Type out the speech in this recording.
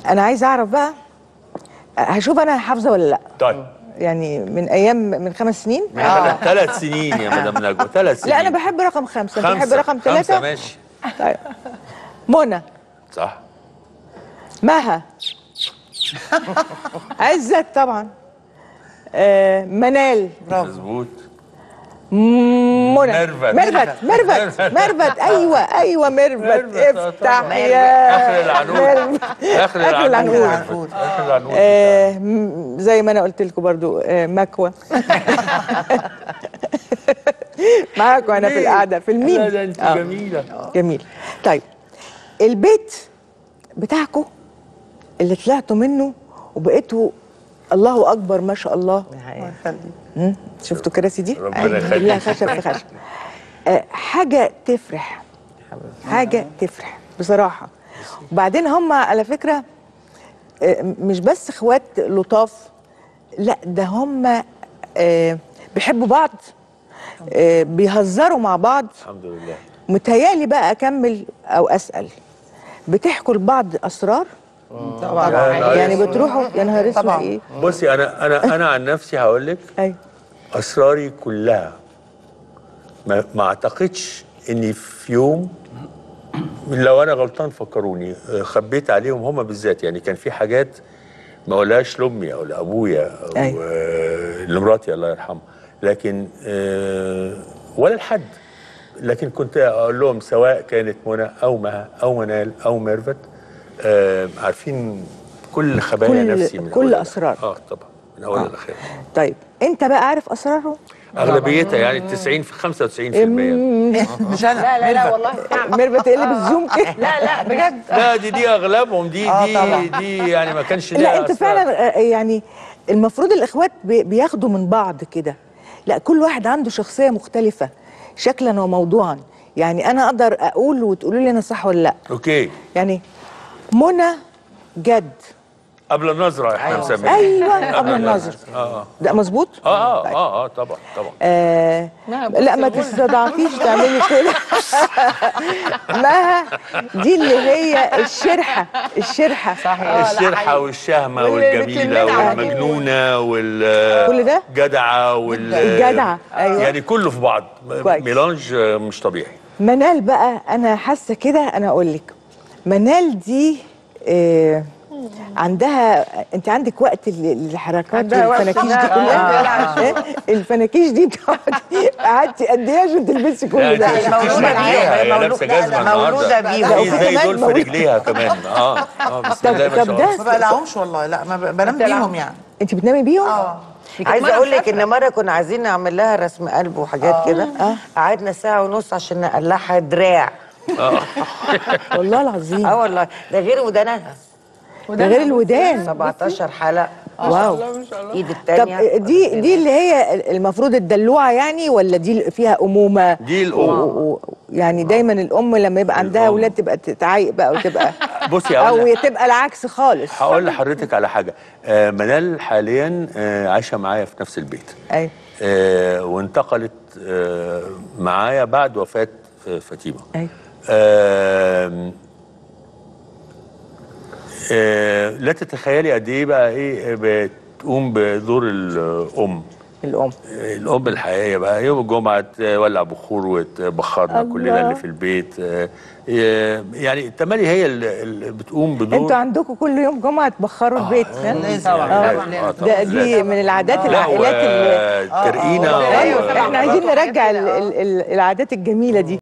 انا عايزه اعرف بقى هشوف انا حافظه ولا لا طيب يعني من ايام من خمس سنين آه. ثلاث سنين يا مدام نجوى ثلاث سنين لا انا بحب رقم خمسة انت بتحب خمسة. رقم خمسة ثلاثة ماشي طيب منى صح مها عزت طبعا آه منال مظبوط منى ميرفت. ميرفت ميرفت ميرفت ايوه ايوه ميرفت ميرفت، آه، افتح طبعاً. يا آخر العنقود. ميرفت. اخر آخر العنقود. العنقود اخر العنقود آه م- زي ما انا قلت لكم برضو آه مكوى معاكم انا في القعده في الميم لا ده انت آه. جميله جميل طيب البيت بتاعكم اللي طلعتوا منه وبقيتوا الله اكبر ما شاء الله مم. شفتوا الكراسي دي ربنا أيوة، يخليك. كلها خشب في خشب آه حاجه تفرح حاجه تفرح بصراحه وبعدين هم على فكره آه، مش بس اخوات لطاف لا ده هم آه، بيحبوا بعض آه، بيهزروا مع بعض الحمد لله متهيألي بقى أكمل أو أسأل بتحكوا لبعض أسرار؟ طبعا لا، يعني بتروحوا يا نهار اسود طبعاً. إيه؟ بصي انا انا انا عن نفسي هقول لك أيوه اسراري كلها ما, ما اعتقدش اني في يوم لو انا غلطان فكروني آه، خبيت عليهم هم بالذات يعني كان في حاجات ما اقولهاش لامي او لابويا او أيوة. آه، لمراتي الله يرحمها لكن آه، ولا لحد لكن كنت اقول لهم سواء كانت منى او مها او منال او ميرفت آه، عارفين كل خبايا كل- نفسي من كل أولها. أسرار. اه طبعا من اولها لاخرها طيب أنت بقى عارف أسرارهم؟ اغلبيتها يعني 90 في 95% مش انا لا لا لا ميرفت. والله نعم ميرفت تقلب الزوم كده لا لا بجد لا دي دي اغلبهم دي آه دي طبعاً. دي يعني ما كانش لا ليها أنت أسرار. فعلا آه، يعني المفروض الإخوات بي- بياخدوا من بعض كده لا كل واحد عنده شخصية مختلفة شكلا وموضوعا يعني أنا أقدر أقول وتقولوا لي أنا صح ولا لا اوكي يعني منى جد قبل النظره احنا مسمينها أيوه قبل النظر اه ده مظبوط؟ اه اه اه اه طبعا طبعا آه لا، بصي لا ما قولي. تستضعفيش تعملي كده مها دي اللي هي الشرحه الشرحه صحيح الشرحه حقيقي. والشهمه واللي والجميله بتلمنا على والمجنونه وال كل ده؟ جدعه وال الجدعة، أيوة. يعني كله في بعض كويس. ميلانج آه، مش طبيعي منال بقى انا حاسه كده انا اقول لك منال دي آه عندها انت عندك وقت ل- للحركات عندها وقت. والفناكيش دي لا، كلها لا، آه، الفناكيش دي بتقعدي قعدتي قد ايه عشان تلبسي كل لا ده انت ما شفتيش مولودة رجليها بيها، هي مولود- لابسه لا، جزمه لا، مولودة النهارده بيها. في وفي زي كمان دول في مولودة- رجليها كمان اه اه بسم طب- الله ما طب شاء ده- الله ما بقلعهمش والله لا ما ب- بنام بيهم يعني انت بتنامي بيهم؟ اه عايزه اقول لك ان مره كنا عايزين نعمل لها رسم قلب وحاجات كده قعدنا ساعه ونص عشان نقلعها دراع والله العظيم اه والله ده غير ودانها ده غير الودان 17 حلقه واو ايد طب التانية دي دي اللي هي المفروض الدلوعه يعني ولا دي فيها امومه دي الأم. و- و- يعني دايما الام لما يبقى عندها الأم. اولاد تبقى تعيق بقى وتبقى بصي او اقول لك تبقى العكس خالص هقول لحضرتك على حاجه آه منال حاليا آه عايشه معايا في نفس البيت ايوه آه وانتقلت آه معايا بعد وفاه آه فاطمه ايوه آه آه لا تتخيلي قد ايه بقى ايه بتقوم بدور الام الام الام الحقيقيه بقى يوم الجمعه تولع بخور وتبخرنا الله. كلنا اللي في البيت آه، آه، يعني التمالي هي اللي اللي بتقوم بدور انتوا عندكم كل يوم جمعه تبخروا البيت ها؟ لازم آه. آه، طبعاً، ده دي لازم. من العادات لا العائلات اللي وترقينا ايوه احنا عايزين نرجع ال- ال- ال- العادات الجميله دي